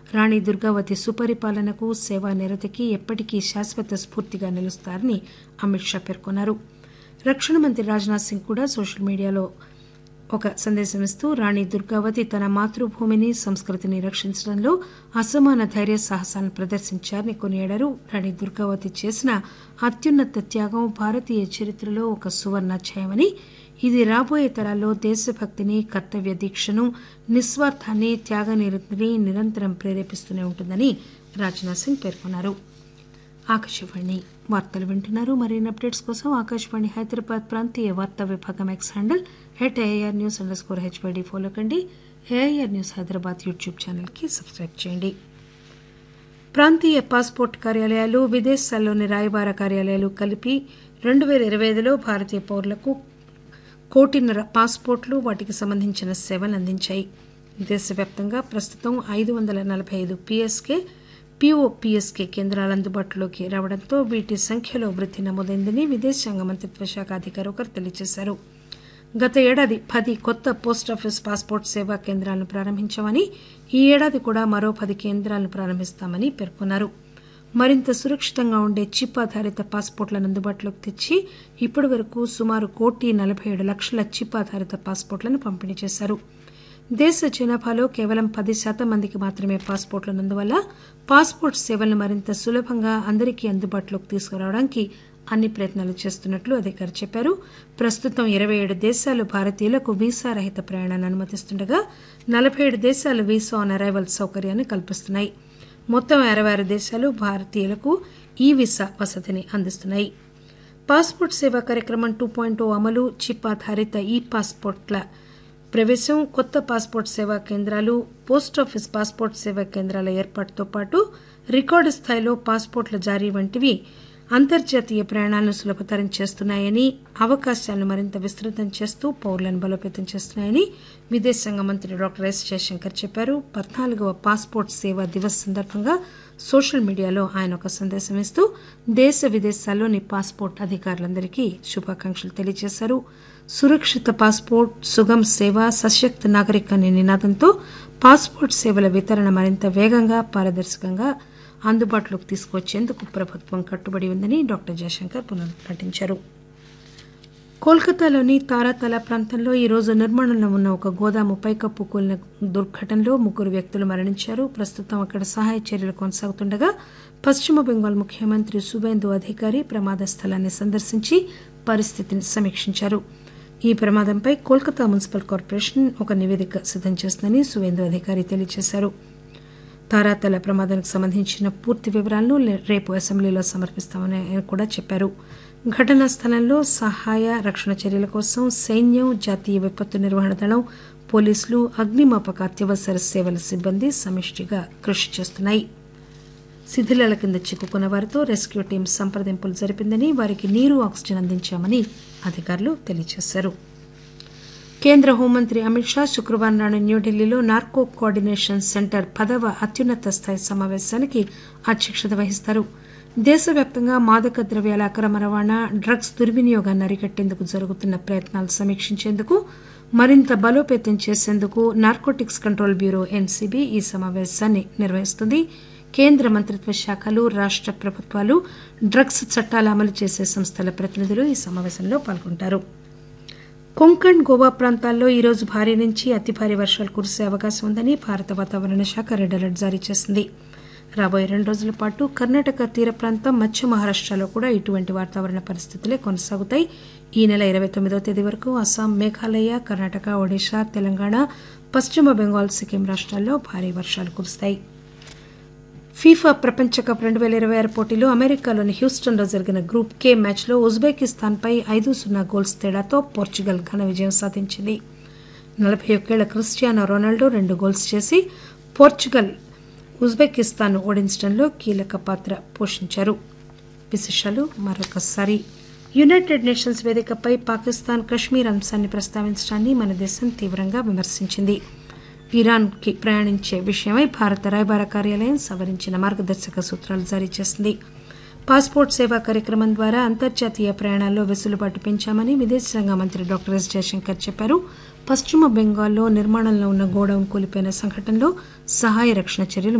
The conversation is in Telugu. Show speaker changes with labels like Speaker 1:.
Speaker 1: రాణి దుర్గావతి సుపరిపాలనకు సేవా నిరతికి ఎప్పటికీ శాశ్వత స్ఫూర్తిగా నిలుస్తారని అమిత్ షా పేర్కొన్నారు రక్షణ మంత్రి రాజ్నాథ్ సింగ్ కూడా సోషల్ మీడియాలో ఒక సందేశం ఇస్తూ రాణి దుర్గావతి తన మాతృభూమిని సంస్కృతిని రక్షించడంలో అసమాన ధైర్య సాహసాలను ప్రదర్శించారని కొనియాడారు రాణి దుర్గావతి చేసిన అత్యున్నత త్యాగం భారతీయ చరిత్రలో ఒక సువర్ణాధ్యాయమని ఇది రాబోయే తరాల్లో దేశభక్తిని కర్తవ్య దీక్షను నిస్వార్థాన్ని త్యాగనిరతిని నిరంతరం ప్రేరేపిస్తూనే ఉంటుందని రాజ్నాథ్ సింగ్ పేర్కొన్నారు ఆకాశవాణి వార్తలు వింటున్నారు మరిన్ని అప్డేట్స్ కోసం ఆకాశవాణి హైదరాబాద్ ప్రాంతీయ వార్తా విభాగం X handle at AIR news underscore HYD follow కండి ఏఐఆర్ న్యూస్ హైదరాబాద్ యూట్యూబ్ ఛానల్కి సబ్స్క్రైబ్ చేయండి ప్రాంతీయ పాస్పోర్ట్ కార్యాలయాలు విదేశాల్లోని రాయబార కార్యాలయాలు కలిపి రెండు వేల ఇరవై ఐదులో భారతీయ పౌరులకు కోటిన్నర పాస్పోర్ట్లు వాటికి సంబంధించిన సేవలు అందించాయి దేశవ్యాప్తంగా ప్రస్తుతం ఐదు వందల నలభై ఐదు పిఎస్కే పీఓపీఎస్కే కేంద్రాలు అందుబాటులోకి రావడంతో వీటి సంఖ్యలో వృద్ధి నమోదైందని విదేశాంగ మంత్రిత్వ శాఖ అధికారి ఒకరు తెలియజేశారు గత ఏడాది పది కొత్త పోస్టాఫీస్ పాస్పోర్ట్ సేవా కేంద్రాలను ప్రారంభించామని ఈ ఏడాది కూడా మరో పది కేంద్రాలను ప్రారంభిస్తామని పేర్కొన్నారు మరింత సురక్షితంగా ఉండే చిప్ ఆధారిత పాస్పోర్ట్లను అందుబాటులోకి తెచ్చి ఇప్పటి వరకు సుమారు కోటి నలభై ఏడు లక్షల చిప్ ఆధారిత పాస్పోర్ట్లను పంపిణీ చేశారు దేశ జనాభాలో కేవలం పది శాతం మందికి మాత్రమే పాస్పోర్ట్లు ఉన్నందువల్ల పాస్పోర్ట్ సేవలను మరింత సులభంగా అందరికీ అందుబాటులోకి తీసుకురావడానికి అన్ని ప్రయత్నాలు చేస్తున్నట్లు అధికారి చెప్పారు ప్రస్తుతం ఇరవై ఏడు దేశాలు భారతీయులకు వీసా రహిత ప్రయాణాన్ని అనుమతిస్తుండగా నలభై ఏడు దేశాలు వీసా ఆన్ అరైవల్ సౌకర్యాన్ని కల్పిస్తున్నాయి మొత్తం అరవై ఆరు దేశాలు భారతీయులకు ఈ వీసా వసతిని అందిస్తున్నాయి పాస్పోర్ట్ సేవా కార్యక్రమం టూ పాయింట్ అమలు చిప్ ఆధారిత ఈ పాస్పోర్ట్ల ప్రవేశం కొత్త పాస్పోర్ట్ సేవా కేంద్రాలు పోస్టాఫీస్ పాస్పోర్ట్ సేవా కేంద్రాల ఏర్పాటుతో పాటు రికార్డు స్థాయిలో పాస్పోర్ట్ల జారీ వంటివి అంతర్జాతీయ ప్రయాణాలను సులభతరం చేస్తున్నాయని అవకాశాలను మరింత విస్తృతం చేస్తూ పౌరులను బలోపేతం చేస్తున్నాయని విదేశాంగ మంత్రి డాక్టర్ ఎస్ జయశంకర్ చెప్పారు పద్నాలుగవ పాస్పోర్ట్ సేవా దివస్ సందర్భంగా సోషల్ మీడియాలో ఆయన ఒక సందేశం ఇస్తూ దేశ విదేశాల్లోని పాస్పోర్ట్ అధికారులందరికీ శుభాకాంక్షలు తెలియజేశారు సురక్షిత పాస్పోర్ట్ సుగం సేవ సశక్త నాగరిక అనే నినాదంతో పాస్పోర్ట్ సేవల వితరణ మరింత వేగంగా పారదర్శకంగా అందుబాటులోకి తీసుకువచ్చేందుకు ప్రభుత్వం కట్టుబడి ఉందని డాక్టర్ జయశంకర్ పునరుద్ఘాటించారు కోల్కతాలోని తారాతల ప్రాంతంలో ఈరోజు నిర్మాణంలో ఉన్న ఒక గోదాము పైకప్పు కూలిన దుర్ఘటనలో ముగ్గురు వ్యక్తులు మరణించారు ప్రస్తుతం అక్కడ సహాయ చర్యలు కొనసాగుతుండగా పశ్చిమ బెంగాల్ ముఖ్యమంత్రి సుబేందు అధికారి ప్రమాద స్థలాన్ని సందర్శించి పరిస్థితిని సమీక్షించారు ఈ ప్రమాదంపై కోల్కతా మున్సిపల్ కార్పొరేషన్ ఒక నివేదిక సిద్దం చేస్తుందని సువేందు అధికారి తెలియజేశారు తారాతల ప్రమాదానికి సంబంధించిన పూర్తి వివరాలను రేపు అసెంబ్లీలో సమర్పిస్తామని ఆయన కూడా చెప్పారు ఘటనా స్థలంలో సహాయ రక్షణ చర్యల కోసం సైన్యం జాతీయ విపత్తు నిర్వహణ దళం పోలీసులు అగ్నిమాపక అత్యవసర సేవల సిబ్బంది సమిష్టిగా కృషి చేస్తున్నాయి శిథిలాల కింద చిక్కుకున్న వారితో రెస్క్యూ టీం సంప్రదింపులు జరిపిందని వారికి నీరు ఆక్సిజన్ అందించామని అధికారులు తెలియజేశారు కేంద్ర హోంమంత్రి అమిత్ షా శుక్రవారం నాడు న్యూఢిల్లీలో నార్కో కోఆర్డినేషన్ సెంటర్ పదవ అత్యున్నత స్థాయి సమావేశానికి అధ్యక్షత వహిస్తారు దేశవ్యాప్తంగా మాదక ద్రవ్యాల అక్రమ రవాణా డ్రగ్స్ దుర్వినియోగాన్ని అరికట్టేందుకు జరుగుతున్న ప్రయత్నాలు సమీక్షించేందుకు మరింత బలోపేతం చేసేందుకు నార్కోటిక్స్ కంట్రోల్ బ్యూరో ఎన్సీబీ ఈ సమావేశాన్ని నిర్వహిస్తుంది కేంద్ర మంత్రిత్వ శాఖలు రాష్ట ప్రభుత్వాలు డ్రగ్స్ చట్టాలు అమలు చేసే సంస్థల ప్రతినిధులు ఈ సమావేశంలో పాల్గొంటారు కొంకణ్ గోవా ప్రాంతాల్లో ఈరోజు భారీ నుంచి అతి భారీ వర్షాలు కురిసే అవకాశం ఉందని భారత వాతావరణ శాఖ రెడ్ అలర్ట్ జారీ చేసింది రాబోయే రెండు రోజుల పాటు కర్ణాటక తీర ప్రాంతం మధ్య మహారాష్టలో కూడా ఇటువంటి వాతావరణ పరిస్థితులే కొనసాగుతాయి ఈ నెల ఇరవై తొమ్మిదో తేదీ వరకు అస్సాం మేఘాలయ కర్ణాటక ఒడిశా తెలంగాణ పశ్చిమ బెంగాల్ సిక్కిం రాష్ట్రాల్లో భారీ వర్షాలు కురుస్తాయి ఫీఫా ప్రపంచ కప్ రెండు వేల ఇరవై ఆరు పోటీలో అమెరికాలోని హ్యూస్టన్లో జరిగిన గ్రూప్ కే మ్యాచ్లో ఉజ్బెకిస్తాన్పై ఐదు సున్నా గోల్స్ తేడాతో పోర్చుగల్ ఘన విజయం సాధించింది నలభై ఒక్కేళ్ల క్రిస్టియానో రొనాల్డో రెండు గోల్స్ చేసి పోర్చుగల్ ఉజ్బెకిస్తాన్ ఓడించడంలో కీలక పాత్ర పోషించారు విశేషాలు మరొకసారి యునైటెడ్ నేషన్స్ వేదికపై పాకిస్తాన్ కశ్మీర్ అంశాన్ని ప్రస్తావించడాన్ని మన దేశం తీవ్రంగా విమర్శించింది ఇరాన్కి ప్రయాణించే విషయమై భారత రాయబార కార్యాలయం సవరించిన మార్గదర్శక సూత్రాలు జారీ చేసింది పాస్పోర్ట్ సేవా కార్యక్రమం ద్వారా అంతర్జాతీయ ప్రయాణాల్లో వెసులుబాటు పెంచామని విదేశాంగ మంత్రి డాక్టర్ ఎస్ జయశంకర్ చెప్పారు పశ్చిమ బెంగాల్లో నిర్మాణంలో ఉన్న గోడౌన్ కూలిపోయిన సంఘటనలో సహాయ రక్షణ చర్యలు